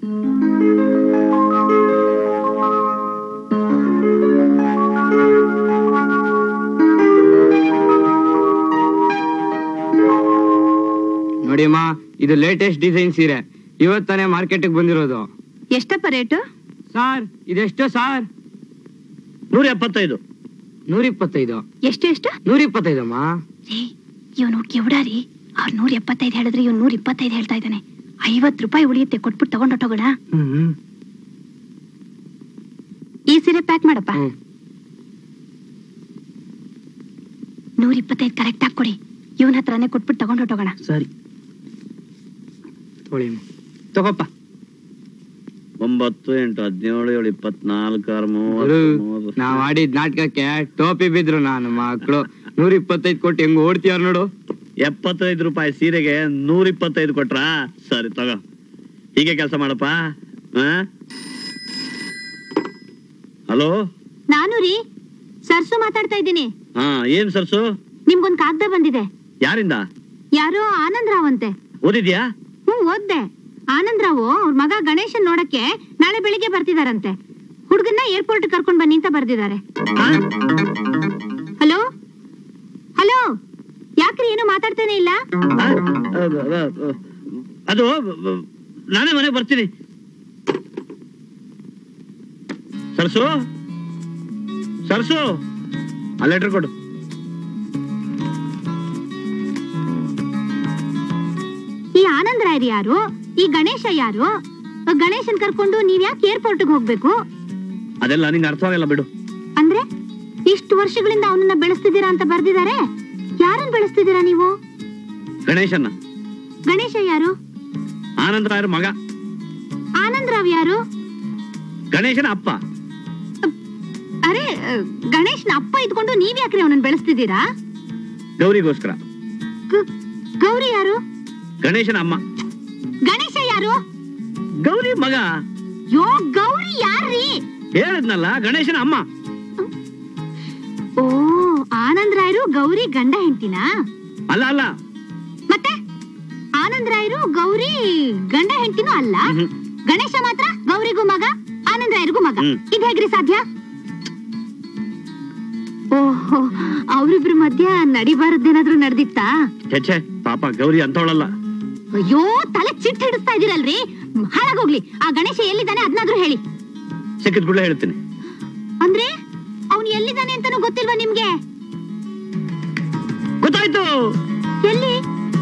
ನೋಡಿಮ್ಮ ಇದು latest design ಸೀರೆ ಇವತ್ತಾನೆ ಮಾರ್ಕೆಟ್ಗೆ ಬಂದಿರೋದು ಎಷ್ಟಪ್ಪ ರೇಟು ಸಾರ್ ಇದೆಷ್ಟು ಸಾರ್ ನೂರ ಎಪ್ಪತ್ತೈದು ನೂರ ಇಪ್ಪತ್ತೈದು ಎಷ್ಟು ಎಷ್ಟು ನೂರ ಇಪ್ಪತ್ತೈದಮ್ಮ ರೀ ಇವನು ಕಿವುಡಾರಿ ಅವ್ರು ನೂರ ಎಪ್ಪತ್ತೈದು ಹೇಳಿದ್ರೆ ಇವ್ನು ನೂರ ಇಪ್ಪತ್ತೈದು ಹೇಳ್ತಾ ಇದ್ದಾನೆ ಐವತ್ತು ರೂಪಾಯಿ ಉಳಿಯುತ್ತೆ ಕೊಟ್ಬಿಟ್ಟು ತಗೊಂಡ್ ಹೊಟ್ಟೋಗೋಣ ಹ್ಮ್ ಈ ಸೀರೆ ಪ್ಯಾಕ್ ಮಾಡಪ್ಪ ಹ್ಮ್. ನೂರ ಇಪ್ಪತ್ತೈದು ಕರೆಕ್ಟ್ ಆಗಿ ಕೊಡಿ ಇವನ ಹತ್ರನೇ ಕೊಟ್ಬಿಟ್ಟು ತಗೊಂಡ್ ಹೊಟ್ಟೋಗೋಣ ಸರಿ ತೊಗೊಳ್ಳಿ ಅಮ್ಮ. ತಗೋಪ್ಪ ಒಂಬತ್ತು ಎಂಟು ಹದಿನೇಳು ಏಳು ಇಪ್ಪತ್ನಾಲ್ಕು ಆರು ಗುರು, ಮೂವತ್ತು ನಾವ್ ಆಡಿದ್ ನಾಟಕಕ್ಕೆ ಟೋಪಿ ಬಿದ್ರು ನಾನು ಮಕ್ಕಳು ನೂರ ಇಪ್ಪತ್ತೈದು ಕೊಟ್ಟು ಹೆಂಗ್ ಓಡ್ತೀಯಾರ ನೋಡು ಎಪ್ಪತ್ತೈದು ರೂಪಾಯಿ ಸೀರೆಗೆ ನೂರ ಇಪ್ಪತ್ತೈದು ಕೊಟ್ರಾ ಸರಿ ತಗೋ ಹೀಗೆ ಕೆಲಸ ಮಾಡಪ್ಪ ಹಲೋ ನಾನು ರೀ ಸರ್ಸು ಮಾತಾಡ್ತಾ ಇದ್ದೀನಿ ಹಾ ಏನ್ ಸರ್ಸು ನಿಮ್ಗೊಂದ್ ಕಾಗ್ದ ಬಂದಿದೆ ಯಾರಿಂದ ಯಾರೋ ಆನಂದ್ ರಾವ್ ಅಂತೆ ಓದಿದ್ಯಾ ಹ್ಮ್ ಓದ್ದೆ ಆನಂದ್ ರಾವ್ ಅವ್ರ ಮಗ ಗಣೇಶನ್ ನೋಡಕ್ಕೆ ನಾಳೆ ಬೆಳಿಗ್ಗೆ ಬರ್ತಿದಾರಂತೆ ಹುಡುಗನ್ನ ಏರ್ಪೋರ್ಟ್ ಕರ್ಕೊಂಡ್ ಬನ್ನಿ ಅಂತ ಬರ್ದಿದ್ದಾರೆ ಹಾ? ಹಲೋ ಹಲೋ ಯಾಕ್ರಿ ಏನು ಮಾತಾಡ್ತಾನೆ ಇಲ್ಲ ಆ? ಅ- ಅ- ಅ- ಅದು ಅ- ನಾನೇ ಮನೆಗೆ ಬರ್ತೀನಿ ಸರ್ಸು ಸರ್ಸು ಆ ಲೆಟರ್ ಕೊಡು ಈ ಆನಂದ್ ರಾಯರ್ ಯಾರು ಈ ಗಣೇಶ ಯಾರು ಗಣೇಶನ್ ಕರ್ಕೊಂಡು ನೀವ್ ಯಾಕೆ ಏರ್ಪೋರ್ಟ್ಗೆ ಹೋಗ್ಬೇಕು ಅದೆಲ್ಲ ನಿಂಗೆ ಅರ್ಥವಾಗಲ್ಲ ಬಿಡು ಅಂದ್ರೆ ಇಷ್ಟು ವರ್ಷಗಳಿಂದ ಅವನನ್ನ ಬೆಳೆಸ್ತಿದ್ದೀರಾ ಅಂತ ಬರ್ದಿದ್ದಾರೆ ಯಾರನ್ನ ಬೆಳೆಸ್ತಿದ್ದೀರಾ ನೀವು ಗಣೇಶನ್ನ ಗಣೇಶ ಯಾರು ಆನಂದ ರಾಯರ ಮಗ ಆನಂದ್ ರಾವ್ ಯಾರು ಗಣೇಶನ ಅಪ್ಪ ಅರೆ ಗಣೇಶ್ನ ಅಪ್ಪ ಇದ್ಕೊಂಡು ನೀವ್ ಯಾಕ್ರಿ ಅವನನ್ನ ಬೆಳೆಸ್ತಿದ್ದೀರಾ ಗೌರಿಗೋಸ್ಕರ ಗ- ಗೌರಿ ಯಾರು ಗಣೇಶನ ಅಮ್ಮ ಗಣೇಶ ಯಾರು ಗೌರಿ ಮಗ ಯೋ ಗೌರಿ ಯಾರ್ರಿ ಹೇಳಿದ್ನಲ್ಲ ಗಣೇಶನ ಅಮ್ಮ ಓ ಆನಂದ್ ರಾಯರು ಗೌರಿ ಗಂಡ ಹೆಂಡ್ತಿನಾ ಅಲ್ಲ ಅಲ್ಲ ಮತ್ತೆ ಆನಂದ್ ರಾಯರು ಗೌರಿ ಗಂಡ ಹೆಂಡ್ತಿನೂ ಅಲ್ಲ ಮ್ಹೂ. ಗಣೇಶ ಮಾತ್ರ ಗೌರಿಗೂ ಮಗ ಆನಂದ್ ರಾಯರಿಗೂ ಮಗ ಹ್ಮ್. ಇದ್ ಹೇಗ್ರಿ ಸಾಧ್ಯ ಓಹೋ ಅವ್ರಿಬ್ರ ಮಧ್ಯ ನಡಿಬಾರದ್ದೇನಾದ್ರೂ ನಡೆದಿತ್ತಾ ಛೆ ಪಾಪ ಗೌರಿ ಅಂತವಳಲ್ಲ ಅಯ್ಯೋ ತಲೆ ಚಿಟ್ ಹಿಡಿಸ್ತಾ ಇದೀರಲ್ರಿ ಹಾಳಾಗೋಗ್ಲಿ ಆ ಗಣೇಶ ಎಲ್ಲಿದ್ದಾನೆ ಅದನ್ನಾದ್ರೂ ಹೇಳಿ ಸಿಕ್ಕಿದ್ ಕೂಡ ಹೇಳ್ತೀನಿ ಅಂದ್ರೆ ಅವ್ನು ಎಲ್ಲಿದ್ದಾನೆ ಅಂತಾನೂ ಗೊತ್ತಿಲ್ವಾ ನಿಮ್ಗೆ ಗೊತ್ತಾಯ್ತು ಎಲ್ಲಿ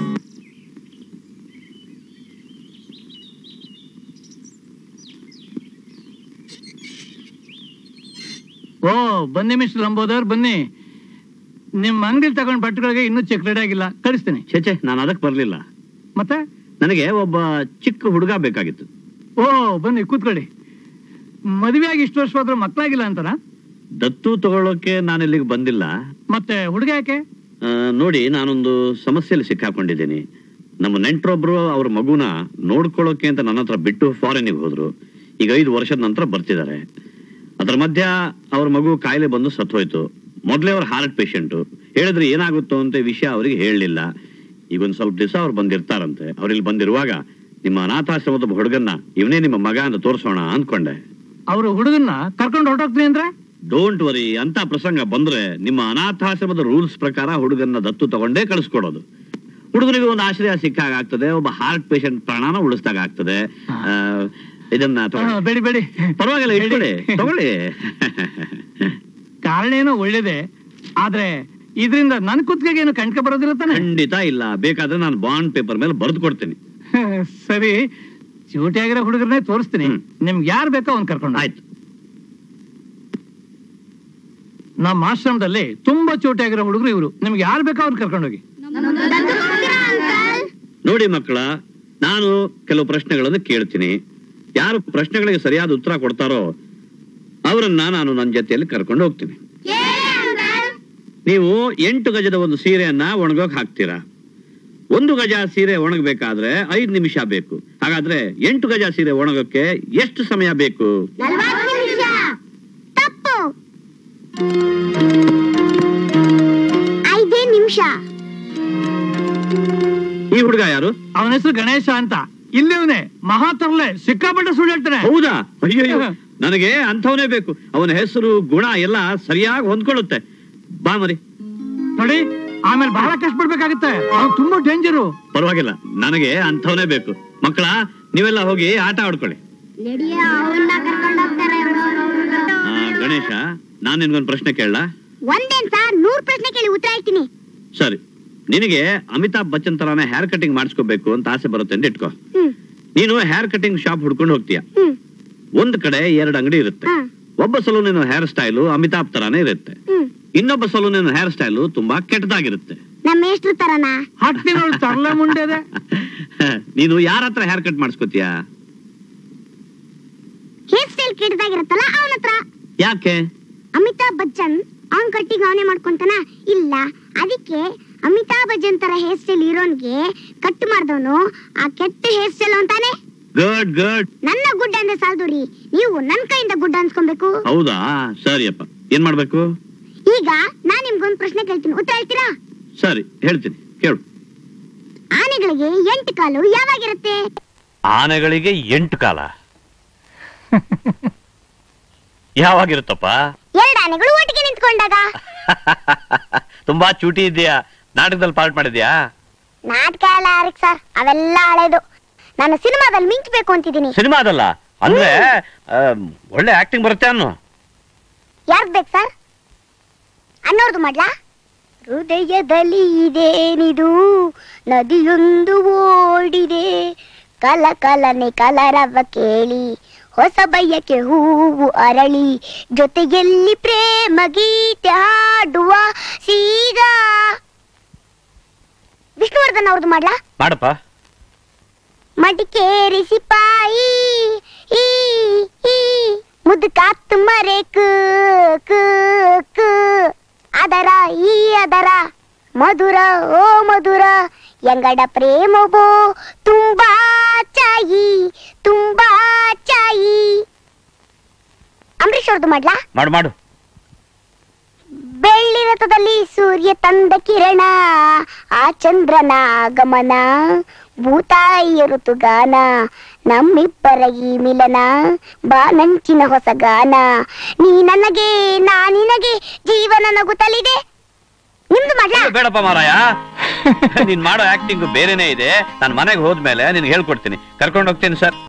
ಓ ಬನ್ನಿ ಮಿಸ್ಟರ್ ಲಂಬೋದರ್ ಬನ್ನಿ ನಿಮ್ ಅಂಗಡಿ ತಗೊಂಡ್ ಬಟ್ಟೆಗಳಿಗೆ ಇನ್ನೂ ಚೆಕ್ ರೆಡಿ ಆಗಿಲ್ಲ ಕಳಿಸ್ತೀನಿ ಛೇ ಛೇ ನಾನು ಅದಕ್ಕೆ ಬರ್ಲಿಲ್ಲ ಮತ್ತೆ ನನಗೆ ಒಬ್ಬ ಚಿಕ್ಕ ಹುಡುಗ ಬೇಕಾಗಿತ್ತು ಓ ಬನ್ನಿ ಕೂತ್ಕೊಳ್ಳಿ ಮದುವೆ ಆಗಿ ಇಷ್ಟು ವರ್ಷ ಹೋದ್ರೆ ಮಕ್ಕಳಾಗಿಲ್ಲ ಅಂತಾರ ದತ್ತು ತಗೊಳ್ಳೋಕೆ ನಾನು ಇಲ್ಲಿಗೆ ಬಂದಿಲ್ಲ ಮತ್ತೆ ಹುಡುಗ ಯಾಕೆ ಆ, ನೋಡಿ ನಾನೊಂದು ಸಮಸ್ಯೆಯಲ್ಲಿ ಸಿಕ್ಕಾಕೊಂಡಿದ್ದೀನಿ ನಮ್ಮ ನೆಂಟ್ರೊಬ್ರು ಅವ್ರ ಮಗುನ ನೋಡ್ಕೊಳ್ಳೋಕೆ ಅಂತ ನನ್ನ ಹತ್ರ ಬಿಟ್ಟು ಫಾರಿನಿಗೆ ಹೋದ್ರು ಈಗ ಐದು ವರ್ಷದ ನಂತರ ಬರ್ತಿದ್ದಾರೆ ಅದರ ಮಧ್ಯ ಅವ್ರ ಮಗು ಕಾಯಿಲೆ ಬಂದು ಸತ್ತೋಯ್ತು ಮೊದಲೇ ಅವ್ರ ಹಾರ್ಟ್ ಪೇಷಂಟು ಹೇಳಿದ್ರೆ ಏನಾಗುತ್ತೋ ಅಂತ ಈ ವಿಷಯ ಅವರಿಗೆ ಹೇಳಲಿಲ್ಲ ಈಗ ಒಂದು ಸ್ವಲ್ಪ ದಿವಸ ಅವ್ರು ಬಂದಿರ್ತಾರಂತೆ ಅವ್ರಿಲ್ಲಿ ಬಂದಿರುವಾಗ ನಿಮ್ಮ ಅನಾಥಾಶ್ರಮದ ಒಬ್ಬ ಹುಡುಗನ್ನ ಇವನೇ ನಿಮ್ಮ ಮಗ ಅಂತ ತೋರಿಸೋಣ ಅಂದ್ಕೊಂಡೆ ಅವ್ರ ಹುಡುಗನ್ನ ಕರ್ಕೊಂಡು ಹೊರಟೋಗ್ತೀನಿ ಅಂದ್ರೆ ಡೋಂಟ್ ವರಿ ಅಂತ ಪ್ರಸಂಗ ಬಂದ್ರೆ ನಿಮ್ಮ ಅನಾಥಾಶ್ರಮದ ರೂಲ್ಸ್ ಪ್ರಕಾರ ಹುಡುಗನ್ನ ದತ್ತು ತಗೊಂಡೇ ಕಳಿಸ್ಕೊಡೋದು ಹುಡುಗನಿಗೆ ಒಂದು ಆಶ್ರಯ ಸಿಕ್ಕಾಗ ಆಗ್ತದೆ ಒಬ್ಬ ಹಾರ್ಟ್ ಪೇಷಂಟ್ ಪ್ರಾಣನ ಉಳಿಸ್ದಾಗ ಆಗ್ತದೆ ಆ, ಇದನ್ನ ಆ, ತಗೊಳ್ಳಿ. ಬೇಡಿ ಬೇಡಿ ಪರವಾಗಿಲ್ಲ ಇಟ್ಕೊಳ್ಳಿ ಬೇಡಿ. ತಗೊಳ್ಳಿ ಕಾರಣ ಏನೋ ಒಳ್ಳೇದೇ ಆದ್ರೆ ಇದರಿಂದ ನನ್ ಕುತ್ತಿಗೆ ಏನು ಕಣ್ಕ ಬರೋದಿಲ್ಲ ತಾನೆ ಖಂಡಿತ ಇಲ್ಲ ಬೇಕಾದ್ರೆ ನಾನು ಬಾಂಡ್ ಪೇಪರ್ ಮೇಲೆ ಬರೆದು ಕೊಡ್ತೀನಿ ಸರಿ ಚೂಟಿ ಆಗಿರೋ ಹುಡುಗರನ್ನೇ ತೋರಿಸ್ತೀನಿ ಹ್ಮ್. ನಿಮ್ಗೆ ಯಾರು ಬೇಕೋ ಅವ್ನ್ ಕರ್ಕೊಂಡು ಹೋಗಿ. ಆಯ್ತು ನಮ್ಮ ಆಶ್ರಮದಲ್ಲಿ ತುಂಬಾ ಚೋಟಿ ಆಗಿರೋ ಹುಡುಗರು ಇವರು ನಿಮ್ಗೆ ಯಾರು ಬೇಕೋ ಅವ್ರು ಕರ್ಕೊಂಡೋಗಿ ನೋಡಿ ಮಕ್ಕಳ ನಾನು ಕೆಲವು ಪ್ರಶ್ನೆಗಳನ್ನು ಕೇಳ್ತೀನಿ ಯಾರು ಪ್ರಶ್ನೆಗಳಿಗೆ ಸರಿಯಾದ ಉತ್ತರ ಕೊಡ್ತಾರೋ ಅವರನ್ನ ನಾನು ನನ್ನ ಜೊತೆಯಲ್ಲಿ ಕರ್ಕೊಂಡು ಹೋಗ್ತೀನಿ ನೀವು ಎಂಟು ಗಜದ ಒಂದು ಸೀರೆಯನ್ನ ಒಣಗೋಕ್ ಹಾಕ್ತೀರಾ ಒಂದು ಗಜ ಸೀರೆ ಒಣಗಬೇಕಾದ್ರೆ ಐದು ನಿಮಿಷ ಬೇಕು ಹಾಗಾದ್ರೆ ಎಂಟು ಗಜ ಸೀರೆ ಒಣಗೋಕೆ ಎಷ್ಟು ಸಮಯ ಬೇಕು ತಪ್ಪು ಐದೇ ನಿಮಿಷ ಈ ಹುಡುಗ ಯಾರು ಅವನ ಹೆಸರು ಗಣೇಶ ಅಂತ ಇಲ್ಲಿವನೇ ಮಹಾ ತರಲೆ ಸಿಕ್ಕಾಪಟ್ಟೆ ಸುಳ್ಳು ಹೇಳ್ತಾನೆ ಹೌದಾ ಅಯ್ಯೋ ನನಗೆ ಅಂಥವನೇ ಬೇಕು ಅವನ ಹೆಸರು ಗುಣ ಎಲ್ಲ ಸರಿಯಾಗಿ ಹೊಂದ್ಕೊಳ್ಳುತ್ತೆ ಬಾ ಮರಿ ನೋಡಿ ಆಮೇಲೆ ಬಹಳ ಕಷ್ಟಪಡ್ಬೇಕಾಗತ್ತೆ ಅವ್ನು ತುಂಬಾ ಡೇಂಜರು ಪರವಾಗಿಲ್ಲ ನನಗೆ ಅಂಥವನೇ ಬೇಕು ಮಕ್ಕಳ ನೀವೆಲ್ಲ ಹೋಗಿ ಆಟ ಆಡ್ಕೊಳ್ಳಿ ಆ, ಗಣೇಶ ನಾನು ನಿನ್ಗೊಂದು ಪ್ರಶ್ನೆ ಕೇಳಲ್ಲ ಒಂದೇನ್ ಸರ್ ನೂರ್ ಪ್ರಶ್ನೆ ಕೇಳಿ ಉತ್ತರ ಹೇಳ್ತೀನಿ ಸರಿ ನಿನಗೆ ಅಮಿತಾಬ್ ಬಚ್ಚನ್ ತರಾನೇ ಹೇರ್ ಕಟಿಂಗ್ ಮಾಡಿಸ್ಕೋಬೇಕು ಅಂತ ಆಸೆ ಬರುತ್ತೆ ಅಂತ ಇಟ್ಕೋ ಹ್ಮ್ ನೀನು ಹೇರ್ ಕಟಿಂಗ್ ಶಾಪ್ ಹುಡ್ಕೊಂಡು ಹೋಗ್ತೀಯ ಹ್ಮ್ ಒಂದ್ ಕಡೆ ಎರಡು ಅಂಗಡಿ ಇರುತ್ತೆ ಹಾ. ಒಬ್ಬ ಸಲೂನಿನ ಹೇರ್ ಸ್ಟೈಲು ಅಮಿತಾಬ್ ತರಾನೇ ಇರುತ್ತೆ ಹ್ಮ್ ಇನ್ನೊಬ್ಬ ಸಲೂನಿನ ಹೇರ್ ಸ್ಟೈಲು ತುಂಬಾ ಕೆಟ್ಟದಾಗಿರುತ್ತೆ ನಮ್ಮ ಮೇಷ್ಟ್ರ ತರನ ಹಾಕ್ತೀನಿ ಅವಳು ತರಲೆ ಮುಂಡೆದೆ ನೀನು ಯಾರ ಹತ್ರ ಹೇರ್ ಕಟ್ ಮಾಡಿಸ್ಕೋತೀಯ ಹೇರ್ ಸ್ಟೈಲ್ ಕೆಟ್ಟದಾಗಿರುತ್ತಲ್ಲ ಅವನ ಹತ್ರ ಯಾಕೆ ಅಮಿತಾಬ್ ಬಚ್ಚನ್ ಅವನ್ ಕಟ್ಟಿಗೆ ಅವನೇ ಮಾಡ್ಕೊಂತಾನ ಇಲ್ಲ ಅದಕ್ಕೆ ಅಮಿತಾಬ್ ಬಚ್ಚನ್ ತರ ಹೇರ್ ಸ್ಟೈಲ್ ಇರೋನ್ಗೆ ಕಟ್ ಮಾಡ್ದವನು ಆ ಕೆಟ್ಟ ಹೇರ್ ಸ್ಟೈಲ್ ಅಂತಾನೆ ಗುಡ್ ಗುಡ್ ನನ್ನ ಗುಡ್ ಅಂದ್ರೆ ಸಾಲ್ದು ರೀ ನೀವು ನನ್ ಕೈಯಿಂದ ಗುಡ್ ಅನ್ಸ್ಕೊಬೇಕು ಹೌದಾ ಸರಿಯಪ್ಪ ಏನ್ ಮಾಡ್ಬೇಕು ಈಗ ನಾನ್ ನಿಮ್ಗೊಂದ್ ಪ್ರಶ್ನೆ ಕೇಳ್ತೀನಿ ಉತ್ತರ ಹೇಳ್ತೀರಾ ಸರಿ ಹೇಳ್ತೀನಿ ಕೇಳು ಆನೆಗಳಿಗೆ ಎಂಟು ಕಾಲು ಯಾವಾಗಿರುತ್ತೆ ಆನೆಗಳಿಗೆ ಎಂಟು ಕಾಲ ಯಾವಾಗಿರುತ್ತಪ್ಪ ಎರಡು ಆನೆಗಳು ಒಟ್ಟಿಗೆ ನಿಂತ್ಕೊಂಡಾಗ ತುಂಬಾ ಚೂಟಿ ಇದೆಯಾ ನಾಟಕದಲ್ಲಿ ಪಾರ್ಟ್ ಮಾಡಿದ್ಯಾ ನಾಟಕ ಎಲ್ಲ ಯಾರಿಗ್ ಸರ್ ಅವೆಲ್ಲ ಹಳೇದು ನಾನು ಸಿನಿಮಾದಲ್ಲಿ ಮಿಂಚ್ಬೇಕು ಅಂತಿದ್ದೀನಿ ಸಿನಿಮಾದಲ್ಲ ಅಂದ್ರೆ ಆ, ಒಳ್ಳೆ ಆಕ್ಟಿಂಗ್ ಬರುತ್ತೆ ಅನ್ನು ಯಾರ್ಗ್ ಬೇಕು ಸರ್ ಅನ್ನೋರ್ದು ಮಾಡ್ಲಾ ಹೃದಯದಲ್ಲಿ ಇದೇನಿದು ನದಿಯೊಂದು ಓಡಿದೆ ಕಲ ಕಲನೆ ಕಲರವ ಕೇಳಿ ಹೊಸ ಬಯಕೆ ಹೂವು ಅರಳಿ ಜೊತೆಗೆಲ್ಲಿ ಪ್ರೇಮ ಗೀತೆ ಹಾಡುವ ಸೀದಾ ವಿಷ್ಣುವರ್ಧನ್ ಅವ್ರದ್ದು ಮಾಡ್ಲಾ ಮಾಡಪ್ಪ ಮಡಿಕೇರಿ ಸಿಪಾಯಿ ಈ ಈ ಮುದ್ದು ಕಾತ್ತು ಮರೆ ಕು ಕು ಕು ಅದರ ಈ ಅದರ ಮಧುರ ಓ ಮಧುರ ಎಂಗಡ ಪ್ರೇಮವೋ ತುಂಬಾ ಚಾಯಿ ತುಂಬಾ ಚಾಯಿ ಅಂಬರೀಶ್ ಅವ್ರದ್ದು ಮಾಡ್ಲಾ ಮಾಡು ಮಾಡು ಬೆಳ್ಳಿ ರಥದಲ್ಲಿ ಸೂರ್ಯ ತಂದ ಕಿರಣ ಆ ಚಂದ್ರನ ಆಗಮನ ಭೂತಾಯಿಯ ಋತುಗಾನ ನಮ್ಮಿಬ್ಬರ ಈ ಮಿಲನ ಬಾನಂಚಿನ ಹೊಸ ಗಾನ ನೀ ನನಗೆ ನಾ ನಿನಗೆ ಜೀವನ ನಗುತ್ತಲಿದೆ ನಿಮ್ದು ಮಾಡ್ಲಾ ಬೇಡಪ್ಪ ಮಾರಾಯ ನೀನ್ ಮಾಡೋ ಆಕ್ಟಿಂಗ್ ಬೇರೆನೇ ಇದೆ ನಾನು ಮನೆಗೆ ಹೋದ್ಮೇಲೆ ನಿನ್ಗೆ ಹೇಳ್ಕೊಡ್ತೀನಿ ಕರ್ಕೊಂಡು ಹೋಗ್ತೀನಿ ಸರ್